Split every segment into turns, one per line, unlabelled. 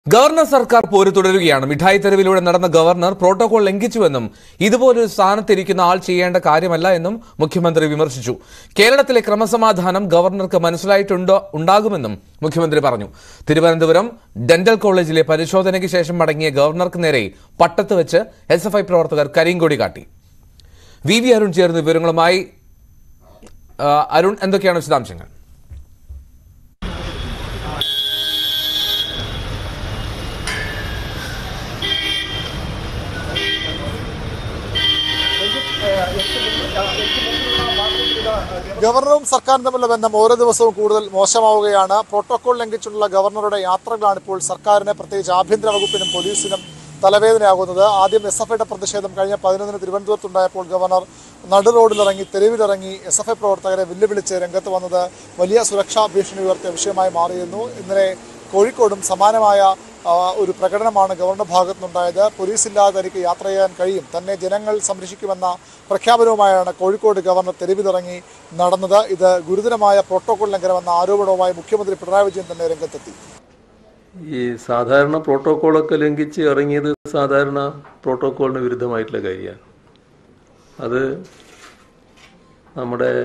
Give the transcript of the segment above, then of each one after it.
Governor സർക്കാർ പോര് തുടരുകയാണ് മിഠായി തെരുവിലൂടെ നടന്ന ഗവർണർ പ്രോട്ടോകോൾ ലംഘിച്ചുവെന്നും ഇതുപോലൊരു സ്ഥാനത്തിരിക്കുന്ന ആൾ ചെയ്യേണ്ട കാര്യമല്ല എന്നും മുഖ്യമന്ത്രി വിമർശിച്ചു കേരളത്തിലെ ക്രമസമാധാനം ഗവർണർക്ക് മനസ്സിലായിട്ടുണ്ടോ ഉണ്ടാകുമെന്നും മുഖ്യമന്ത്രി പറഞ്ഞു തിരുവനന്തപുരം ഡെന്റൽ കോളേജിലെ പരിശോധനയ്ക്ക് ശേഷം മടങ്ങിയ ഗവർണർക്ക് നേരെ പട്ടത്ത് വെച്ച് എസ് എഫ് ഐ പ്രവർത്തകർ കരിങ്കൊടി കാട്ടി വി വി അരുൺ ചേർന്ന വിവരങ്ങളുമായി ആ, അരുൺ എന്തൊക്കെയാണ് വിശദാംശങ്ങൾ
ഗവർണറും സർക്കാരും തമ്മിലുള്ള ബന്ധം ഓരോ ദിവസവും കൂടുതൽ മോശമാവുകയാണ് പ്രോട്ടോകോൾ ലംഘിച്ചുള്ള ഗവർണറുടെ യാത്രകളാണ് ഇപ്പോൾ സർക്കാരിന് പ്രത്യേകിച്ച് ആഭ്യന്തര വകുപ്പിനും പോലീസിനും തലവേദനയാകുന്നത് ആദ്യം എസ് എഫ് ഐയുടെ പ്രതിഷേധം കഴിഞ്ഞ പതിനൊന്നിന് തിരുവനന്തപുരത്തുണ്ടായപ്പോൾ ഗവർണർ നടു റോഡിലിറങ്ങി തെരുവിലിറങ്ങി എസ് എഫ് ഐ പ്രവർത്തകരെ വെല്ലുവിളിച്ച് രംഗത്ത് വന്നത് വലിയ സുരക്ഷാ ഭീഷണി ഉയർത്തിയ വിഷയമായി മാറിയിരുന്നു ഇന്നലെ കോഴിക്കോടും സമാനമായ ആ, ഒരു പ്രകടനമാണ് ഗവർണർ ഭാഗത്തു നിന്നുണ്ടായത് പോലീസില്ലാതെ തനിക്ക് യാത്ര ചെയ്യാൻ കഴിയും തന്നെ ജനങ്ങൾ സംരക്ഷിക്കുമെന്ന പ്രഖ്യാപനവുമായാണ് കോഴിക്കോട് ഗവർണർ തെരുവിലിറങ്ങി നടന്നത് ഇത് ഗുരുതരമായ പ്രോട്ടോകോൾ ലംഘനമെന്ന ആരോപണവുമായി മുഖ്യമന്ത്രി പിണറായി വിജയൻ തന്നെ രംഗത്തെത്തി
ഈ സാധാരണ പ്രോട്ടോക്കോളൊക്കെ ലംഘിച്ച് ഇറങ്ങിയത് സാധാരണ പ്രോട്ടോക്കോളിന് വിരുദ്ധമായിട്ടുള്ള കാര്യമാണ് അത് നമ്മുടെ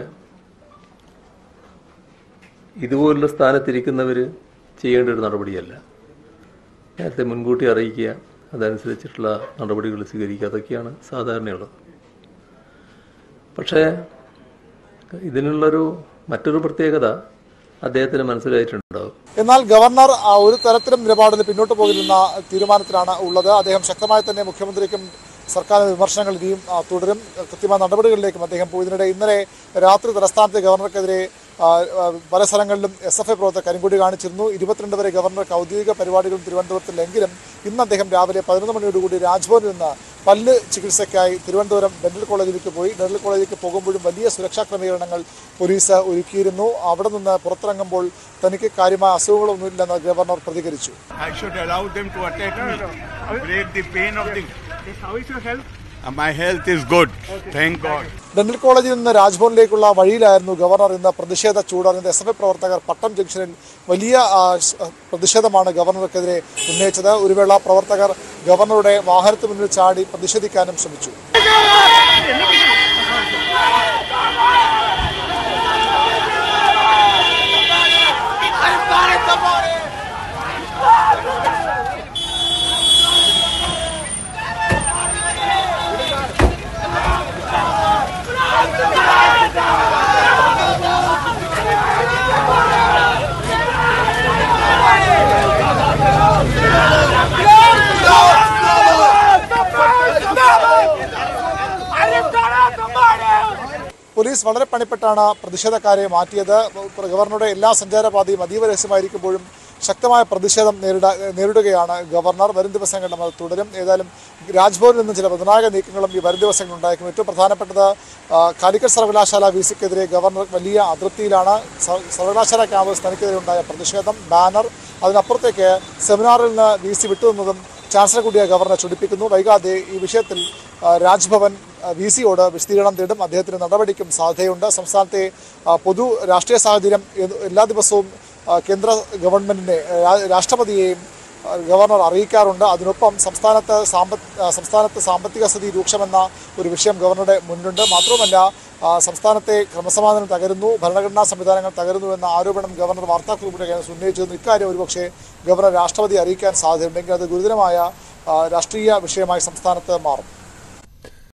ഇതുപോലുള്ള സ്ഥാനത്തിരിക്കുന്നവർ ചെയ്യേണ്ട ഒരു നടപടിയല്ല നേരത്തെ മുൻകൂട്ടി അറിയിക്കുക അതനുസരിച്ചിട്ടുള്ള നടപടികൾ സ്വീകരിക്കുക അതൊക്കെയാണ് സാധാരണയുള്ളത് പക്ഷേ ഇതിനുള്ളൊരു മറ്റൊരു പ്രത്യേകത അദ്ദേഹത്തിന് മനസ്സിലായിട്ടുണ്ടാവും
എന്നാൽ ഗവർണർ ആ, ഒരു തരത്തിലും നിലപാടിൽ പിന്നോട്ട് പോകില്ലെന്ന തീരുമാനത്തിലാണ് ഉള്ളത് അദ്ദേഹം ശക്തമായി തന്നെ മുഖ്യമന്ത്രിക്കും സർക്കാരിന് വിമർശനങ്ങൾ ഇനിയും ആ, തുടരും കൃത്യമായ നടപടികളിലേക്കും അദ്ദേഹം പോയി ഇതിനിടെ ഇന്നലെ രാത്രി തലസ്ഥാനത്തെ ഗവർണർക്കെതിരെ ആ, ആ, പല സ്ഥലങ്ങളിലും എസ് എഫ് ഐ പ്രവർത്തകർ കരിങ്കൊടി കാണിച്ചിരുന്നു ഇരുപത്തിരണ്ട് വരെ ഗവർണർക്ക് ഔദ്യോഗിക പരിപാടികളും തിരുവനന്തപുരത്തിലെങ്കിലും ഇന്ന് അദ്ദേഹം രാവിലെ പതിനൊന്ന് മണിയോടുകൂടി രാജ്ഭവനിൽ നിന്ന് പല്ല് ചികിത്സയ്ക്കായി തിരുവനന്തപുരം ഡെന്റൽ കോളേജിലേക്ക് പോയി ഡെന്റൽ കോളേജിലേക്ക് പോകുമ്പോഴും വലിയ സുരക്ഷാ ക്രമീകരണങ്ങൾ പോലീസ് ഒരുക്കിയിരുന്നു അവിടെ നിന്ന് പുറത്തിറങ്ങുമ്പോൾ തനിക്ക് കാര്യമായ അസുഖങ്ങളൊന്നുമില്ലെന്ന് ഗവർണർ പ്രതികരിച്ചു
I should allow them to attack me, break the pain of the.
How is your health?
Uh, my health is good, thank God.
Dental കോളേജിൽ നിന്ന് രാജ്ഭവനിലേക്കുള്ള വഴിയിലായിരുന്നു ഗവർണർ ഇന്ന് പ്രതിഷേധ ചൂടറിഞ്ഞത് എസ് എഫ് ഐ പ്രവർത്തകർ പട്ടം ജംഗ്ഷനിൽ വലിയ ആ, ശ്- പ്രതിഷേധമാണ് ഗവർണർക്കെതിരെ ഉന്നയിച്ചത് ഒരു വേള പ്രവർത്തകർ ഗവർണറുടെ വാഹനത്തിന് മുന്നിൽ ചാടി പ്രതിഷേധിക്കാനും ശ്രമിച്ചു പോലീസ് വളരെ പണിപ്പെട്ടാണ് പ്രതിഷേധക്കാരെ മാറ്റിയത് ഗവർണറുടെ എല്ലാ സഞ്ചാരപാതയും അതീവ രഹസ്യമായിരിക്കുമ്പോഴും ശക്തമായ പ്രതിഷേധം നേരിട നേരിടുകയാണ് ഗവർണർ വരും ദിവസങ്ങളിലും അത് തുടരും ഏതായാലും രാജ്ഭവനിൽ നിന്ന് ചില നിർണായക നീക്കങ്ങളും ഈ വരും ദിവസങ്ങളിൽ ഉണ്ടായിരിക്കും ഏറ്റവും പ്രധാനപ്പെട്ടത് ആ, കാലിക്കറ്റ് സർവകലാശാല വി സിക്കെതിരെ ഗവർണർ വലിയ അതൃപ്തിയിലാണ് സ- സർവകലാശാല ക്യാമ്പസ് തനിക്കെതിരെ ഉണ്ടായ പ്രതിഷേധം ബാനർ അതിനപ്പുറത്തേക്ക് സെമിനാറിൽ നിന്ന് വി സി വിട്ടുനിന്നതും ചാൻസലർ കൂടിയ ഗവർണറെ ചൂണ്ടിപ്പിക്കുന്നു വൈകാതെ ഈ വിഷയത്തിൽ ആ, രാജ്ഭവൻ വി സിയോട് വിശദീകരണം തേടും അദ്ദേഹത്തിന് നടപടിക്കും സാധ്യതയുണ്ട് സംസ്ഥാനത്തെ ആ, പൊതു രാഷ്ട്രീയ സാഹചര്യം ഏത് എല്ലാ ദിവസവും ആ, കേന്ദ്ര ഗവൺമെന്റിനെ രാ- രാഷ്ട്രപതിയെയും ആ, ഗവർണർ അറിയിക്കാറുണ്ട് അതിനൊപ്പം സംസ്ഥാനത്ത് സാമ്പ ആ, സംസ്ഥാനത്ത് സാമ്പത്തിക സ്ഥിതി രൂക്ഷമെന്ന ഒരു വിഷയം ഗവർണറുടെ മുന്നിലുണ്ട് മാത്രവുമല്ല ആ, സംസ്ഥാനത്തെ ക്രമസമാധാനം തകരുന്നു ഭരണഘടനാ സംവിധാനങ്ങൾ തകരുന്നു എന്ന ആരോപണം ഗവർണർ വാർത്താക്കുറിപ്പിലൂടെ ഉന്നയിച്ചിരുന്നു ഇക്കാര്യം ഒരുപക്ഷെ ഗവർണർ രാഷ്ട്രപതി അറിയിക്കാൻ സാധ്യതയുണ്ടെങ്കിൽ അത് ഗുരുതരമായ ആ, രാഷ്ട്രീയ വിഷയമായി സംസ്ഥാനത്ത് മാറും